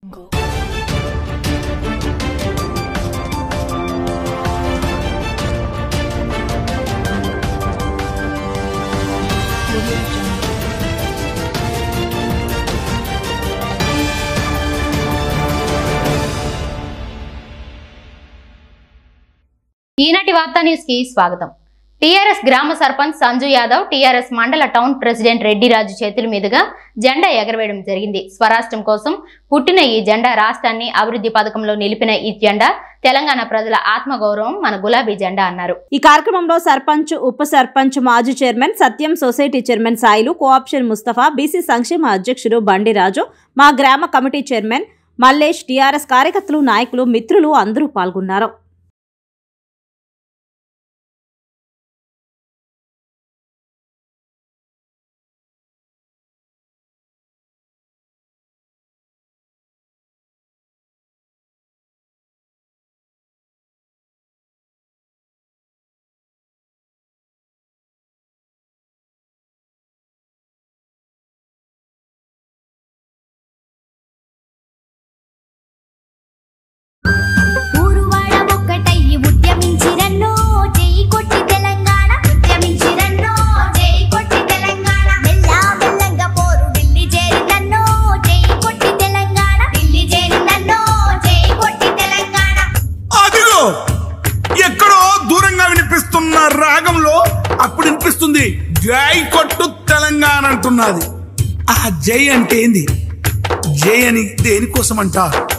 ఈనాటి వార్తా న్యూస్ కి స్వాగతం టీఆర్ఎస్ గ్రామ సర్పంచ్ సంజు యాదవ్ టీఆర్ఎస్ మండల టౌన్ ప్రెసిడెంట్ రెడ్డిరాజు చేతుల మీదుగా జెండా ఎగరవేయడం జరిగింది స్వరాష్ట్రం కోసం పుట్టిన ఈ జెండా రాష్ట్రాన్ని అభివృద్ధి పథకంలో నిలిపిన ఈ జెండా తెలంగాణ ప్రజల ఆత్మగౌరవం మన గులాబీ జెండా అన్నారు ఈ కార్యక్రమంలో సర్పంచ్ ఉప సర్పంచ్ మాజీ chairman Satyam society chairman Sailu co option Mustafa BC సంక్షేమ అధ్యక్షుడు బండిరాజు మా గ్రామ కమిటీ చైర్మన్ మల్లేష్ టీఆర్ఎస్ కార్యకర్తలు నాయకులు మిత్రులు అందరూ పాల్గొన్నారు ఊరువాడ ఒక్కటయ్యి ఉద్యమించిరన్నో చెయ్యి కొట్టి తెలంగాణ ఉద్యమించిరన్నో చెయ్యి కొట్టి తెలంగాణ మెల్లా మెల్లంగా పోరు ఢిల్లీ చేరిందన్నో చెయ్యి కొట్టి తెలంగాణ ఢిల్లీ చేరిందన్నో చెయ్యి కొట్టి తెలంగాణ అదిగో ఎక్కడో దూరంగా వినిపిస్తున్న రాగంలో అప్పుడు వినిపిస్తుంది జై కొట్టు తెలంగాణ అంటున్నది ఆ జై అంటే ఏంది జై అని దేనికోసం అంట